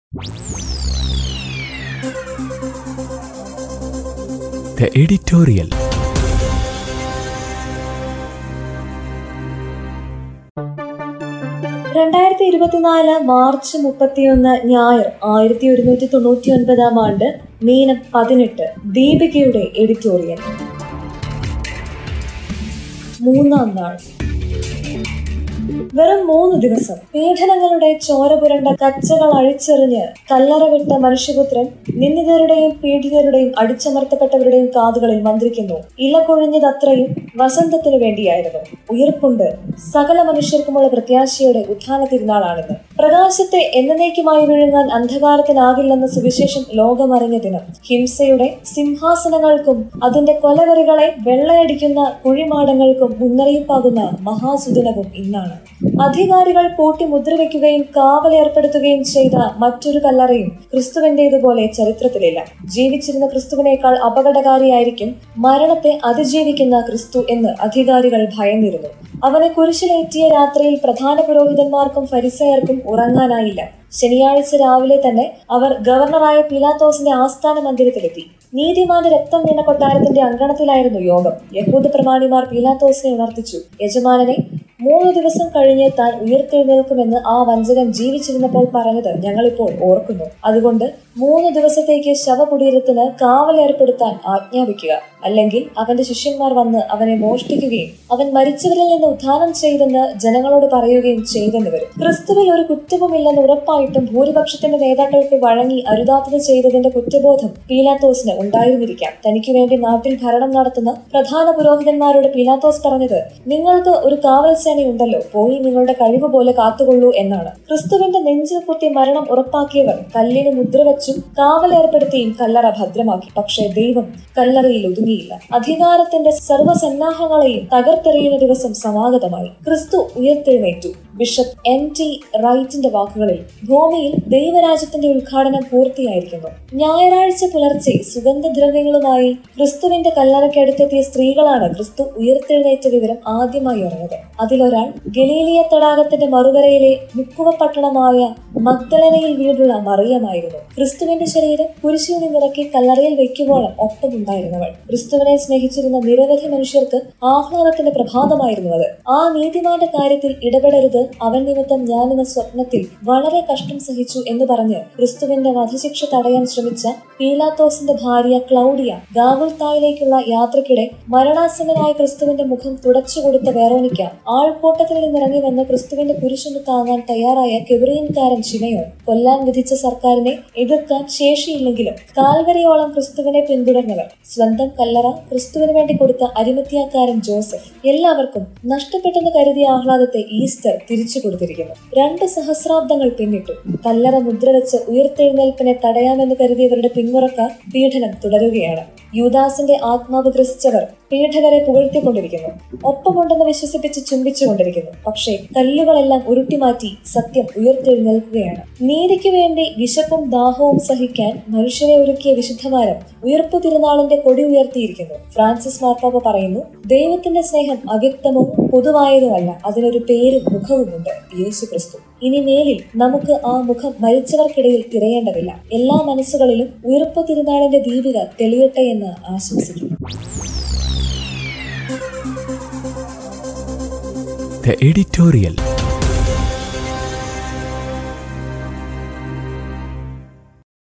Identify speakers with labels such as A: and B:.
A: The editorial.
B: രണ്ടായിരത്തി ഇരുപത്തിനാല് March മുപ്പത്തിയൊന്ന് ഞായർ ആയിരത്തി ഒരുന്നൂറ്റി തൊണ്ണൂറ്റി ഒൻപതാം ആണ്ട് മീനം പതിനെട്ട് ദീപികയുടെ എഡിറ്റോറിയൽ മൂന്നാം നാൾ വെറും മൂന്ന് ദിവസം പീഡനങ്ങളുടെ ചോര പുരണ്ട കച്ചകൾ അഴിച്ചെറിഞ്ഞ് കല്ലറ വിട്ട മനുഷ്യപുത്രൻ നിന്ദിതരുടെയും പീഡിതരുടെയും അടിച്ചമർത്തപ്പെട്ടവരുടെയും കാതുകളിൽ മന്ത്രിക്കുന്നു ഇല കൊഴിഞ്ഞതത്രയും വസന്തത്തിനു വേണ്ടിയായിരുന്നു ഉയർപ്പുണ്ട് സകല മനുഷ്യർക്കുമുള്ള പ്രത്യാശയുടെ ഉത്ഥാന തിരുനാളാണിത് പ്രകാശത്തെ എന്നേക്കുമായി വിഴുങ്ങാൻ അന്ധകാരത്തിനാകില്ലെന്ന സുവിശേഷം ലോകമറിഞ്ഞ ദിനം ഹിംസയുടെ സിംഹാസനങ്ങൾക്കും അതിന്റെ കൊലവറികളെ വെള്ളയടിക്കുന്ന കുഴിമാടങ്ങൾക്കും മുന്നറിയിപ്പാകുന്ന മഹാസുദിനവും ഇന്നാണ് അധികാരികൾ പൂട്ടി മുദ്രവെക്കുകയും കാവലേർപ്പെടുത്തുകയും ചെയ്ത മറ്റൊരു കല്ലറയും ക്രിസ്തുവിന്റേതുപോലെ ചരിത്രത്തിലില്ല ജീവിച്ചിരുന്ന ക്രിസ്തുവിനേക്കാൾ അപകടകാരിയായിരിക്കും മരണത്തെ അതിജീവിക്കുന്ന ക്രിസ്തു എന്ന് അധികാരികൾ ഭയന്നിരുന്നു അവനെ കുരിശിലേറ്റിയ രാത്രിയിൽ പ്രധാന പുരോഹിതന്മാർക്കും ഫരിസയർക്കും ഉറങ്ങാനായില്ല ശനിയാഴ്ച രാവിലെ തന്നെ അവർ ഗവർണറായ പിലാത്തോസിന്റെ ആസ്ഥാന മന്ദിരത്തിലെത്തി നീതിമാന്റെ രക്തം വീണ കൊട്ടാരത്തിന്റെ അങ്കണത്തിലായിരുന്നു യോഗം യഹൂദ പ്രമാണിമാർ പീലാത്തോസിനെ ഉണർത്തിച്ചു യജമാനനെ മൂന്ന് ദിവസം കഴിഞ്ഞ് താൻ ഉയർത്തെഴുന്നേൽക്കുമെന്ന് ആ വഞ്ചകൻ ജീവിച്ചിരുന്നപ്പോൾ പറഞ്ഞത് ഞങ്ങളിപ്പോൾ ഓർക്കുന്നു അതുകൊണ്ട് മൂന്ന് ദിവസത്തേക്ക് ശവകുടീരത്തിന് കാവലേർപ്പെടുത്താൻ ആജ്ഞാപിക്കുക അല്ലെങ്കിൽ അവന്റെ ശിഷ്യന്മാർ വന്ന് അവനെ മോഷ്ടിക്കുകയും അവൻ മരിച്ചവരിൽ നിന്ന് ഉത്ഥാനം ചെയ്തെന്ന് ജനങ്ങളോട് പറയുകയും ചെയ്തെന്ന് വരും ക്രിസ്തുവിൽ ഒരു കുറ്റവുമില്ലെന്ന് ഉറപ്പായിട്ടും ഭൂരിപക്ഷത്തിന്റെ നേതാക്കൾക്ക് വഴങ്ങി അരുതാത്തത് ചെയ്തതിന്റെ കുറ്റബോധം പീലാത്തോസിന് ഉണ്ടായിരുന്നിരിക്കാം തനിക്ക് വേണ്ടി നാട്ടിൽ ഭരണം നടത്തുന്ന പ്രധാന പുരോഹിതന്മാരോട് പീലാത്തോസ് പറഞ്ഞത് നിങ്ങൾക്ക് ഒരു കാവൽ സേനയുണ്ടല്ലോ പോയി നിങ്ങളുടെ കഴിവ് പോലെ കാത്തുകൊള്ളൂ എന്നാണ് ക്രിസ്തുവിന്റെ നെഞ്ചിൽ കുത്തി മരണം ഉറപ്പാക്കിയവർ കല്ലിന് മുദ്ര വെച്ചും കാവലേർപ്പെടുത്തിയും കല്ലറ ഭദ്രമാക്കി പക്ഷേ ദൈവം കല്ലറയിൽ ഒതുങ്ങിയില്ല അധികാരത്തിന്റെ സർവ്വസന്നാഹങ്ങളെയും തകർത്തെറിയുന്ന ദിവസം സമാഗതമായി ക്രിസ്തു ഉയർത്തെഴുന്നേറ്റു ബിഷപ്പ് എൻ ടി റൈറ്റിന്റെ വാക്കുകളിൽ ഭൂമിയിൽ ദൈവരാജ്യത്തിന്റെ ഉദ്ഘാടനം പൂർത്തിയായിരിക്കുന്നു ഞായറാഴ്ച പുലർച്ചെ സുഗന്ധദ്രവ്യങ്ങളുമായി ക്രിസ്തുവിന്റെ കല്ലറയ്ക്കടുത്തെത്തിയ സ്ത്രീകളാണ് ക്രിസ്തു ഉയർത്തെഴുന്നേറ്റ വിവരം ആദ്യമായി അറിഞ്ഞത് അതിലൊരാൾ ഗലീലിയ തടാകത്തിന്റെ മറുകരയിലെ മുക്കുവ പട്ടണമായ മഗ്ദലനയിൽ വീടുള്ള മറിയമായിരുന്നു ക്രിസ്തുവിന്റെ ശരീരം കുരിശിൽ നിന്നിറക്കി കല്ലറയിൽ വയ്ക്കുവോളം ഒപ്പമുണ്ടായിരുന്നവൾ ക്രിസ്തുവിനെ സ്നേഹിച്ചിരുന്ന നിരവധി മനുഷ്യർക്ക് ആഹ്ലാദത്തിന്റെ പ്രഭാതമായിരുന്നു അത് ആ നീതിമാന്റെ കാര്യത്തിൽ ഇടപെടരുത് അവൻ നിമിത്തം ഞാനെന്ന സ്വപ്നത്തിൽ വളരെ കഷ്ടം സഹിച്ചു എന്ന് പറഞ്ഞ് ക്രിസ്തുവിന്റെ വധശിക്ഷ തടയാൻ ശ്രമിച്ച പീലാത്തോസിന്റെ ഭാര്യ ക്ലൗഡിയ ഗാഗുൽത്തായിലേക്കുള്ള യാത്രക്കിടെ മരണാസന്നനായ ക്രിസ്തുവിന്റെ മുഖം തുടച്ചു കൊടുത്ത വേറോനിക്ക ആൾക്കൂട്ടത്തിൽ നിന്നിറങ്ങി വന്ന് ക്രിസ്തുവിന്റെ കുരിശൊന്ന് താങ്ങാൻ തയ്യാറായ കെബറിയൻകാരൻ ശിമയോൻ കൊല്ലാൻ വിധിച്ച സർക്കാരിനെ എതിർക്കാൻ ശേഷിയില്ലെങ്കിലും കാൽവരിയോളം ക്രിസ്തുവിനെ പിന്തുടർന്നവർ സ്വന്തം കല്ലറ ക്രിസ്തുവിന് വേണ്ടി കൊടുത്ത അരിമത്യാക്കാരൻ ജോസഫ് എല്ലാവർക്കും നഷ്ടപ്പെട്ടെന്ന് കരുതിയ ആഹ്ലാദത്തെ ഈസ്റ്റർ തിരിച്ചു കൊടുത്തിരിക്കുന്നു രണ്ട് സഹസ്രാബ്ദങ്ങൾ പിന്നിട്ടു കല്ലറ മുദ്ര വെച്ച് ഉയർത്തെഴുന്നേൽപ്പിനെ തടയാമെന്ന് കരുതിയവരുടെ പിന്മുറക്കാർ പീഡനം തുടരുകയാണ് യൂദാസിന്റെ ആത്മാവ് ഗ്രസിച്ചവർ പീഡകരെ പുകഴ്ത്തിക്കൊണ്ടിരിക്കുന്നു ഒപ്പമുണ്ടെന്ന് വിശ്വസിപ്പിച്ച് ചുംബിച്ചുകൊണ്ടിരിക്കുന്നു പക്ഷേ കല്ലുകളെല്ലാം ഉരുട്ടിമാറ്റി സത്യം ഉയർത്തെഴുന്നേൽക്കുകയാണ് നീതിക്ക് വേണ്ടി വിശപ്പും ദാഹവും സഹിക്കാൻ മനുഷ്യനെ ഒരുക്കിയ വിശുദ്ധവാരം ഉയർപ്പു തിരുനാളിന്റെ കൊടി ഉയർത്തിയിരിക്കുന്നു ഫ്രാൻസിസ് മാർപ്പാപ്പ പറയുന്നു ദൈവത്തിന്റെ സ്നേഹം അവ്യക്തമോ പൊതുവായതുമല്ല അതിനൊരു പേരും മുഖവുമുണ്ട് യേശു ക്രിസ്തു ഇനി മേലിൽ നമുക്ക് ആ മുഖം മരിച്ചവർക്കിടയിൽ തിരയേണ്ടതില്ല എല്ലാ മനസ്സുകളിലും ഉയർപ്പു തിരുനാളിന്റെ ദീപിക തെളിയട്ടെ എന്ന് ആശംസിക്കുന്നു
A: The editorial.